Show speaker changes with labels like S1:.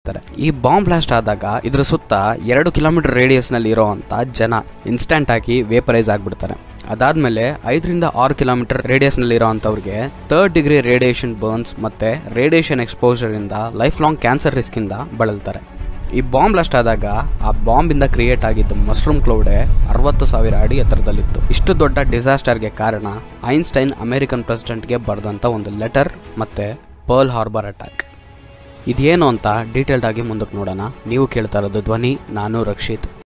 S1: ಇರ್ತಾರೆ. ಈ bomb blast ಆದಾಗ ಇದ್ರ ಸುತ್ತ ಎರಡು ಕಿಲೋಮೀಟರ್ ರೇಡಿಯಸ್ ನಲ್ಲಿ ಇರೋವಂತ ಜನ ಇನ್ಸ್ಟಂಟ್ ಆಗಿ ವೇಪರೈಸ್ ಆಗ್ಬಿಡ್ತಾರೆ ಅದಾದ್ಮೇಲೆ ಐದರಿಂದ ಆರು ಕಿಲೋಮೀಟರ್ ರೇಡಿಯಸ್ ನಲ್ಲಿ ಇರೋವಂಥವ್ರಿಗೆ ಥರ್ಡ್ ಡಿಗ್ರಿ ರೇಡಿಯೇಷನ್ ಬರ್ನ್ಸ್ ಮತ್ತೆ ರೇಡಿಯೇಷನ್ ಎಕ್ಸ್ಪೋಜರ್ ಇಂದ ಲೈಫ್ ಲಾಂಗ್ ಕ್ಯಾನ್ಸರ್ ರಿಸ್ಕ್ ಇಂದ ಬಳಲ್ತಾರೆ ಈ ಬಾಂಬ್ ಬ್ಲಾಸ್ಟ್ ಆದಾಗ ಆ ಬಾಂಬ್ ಇಂದ ಕ್ರಿಯೇಟ್ ಆಗಿದ್ದ ಮಶ್ರೂಮ್ ಕ್ಲೌಡೆ ಅರವತ್ತು ಸಾವಿರ ಅಡಿ ಎತ್ತರದಲ್ಲಿತ್ತು ಇಷ್ಟು ದೊಡ್ಡ ಡಿಸಾಸ್ಟರ್ಗೆ ಕಾರಣ ಐನ್ಸ್ಟೈನ್ ಅಮೆರಿಕನ್ ಪ್ರೆಸಿಡೆಂಟ್ಗೆ ಬರೆದಂತ ಒಂದು ಲೆಟರ್ ಮತ್ತೆ ಪರ್ಲ್ ಹಾರ್ಬರ್ ಅಟ್ಯಾಕ್ ಇದೇನು ಅಂತ ಡೀಟೇಲ್ಡ್ ಆಗಿ ಮುಂದಕ್ಕೆ ನೋಡೋಣ ನೀವು ಕೇಳ್ತಾ ಇರೋದು ಧ್ವನಿ ನಾನು ರಕ್ಷಿತ್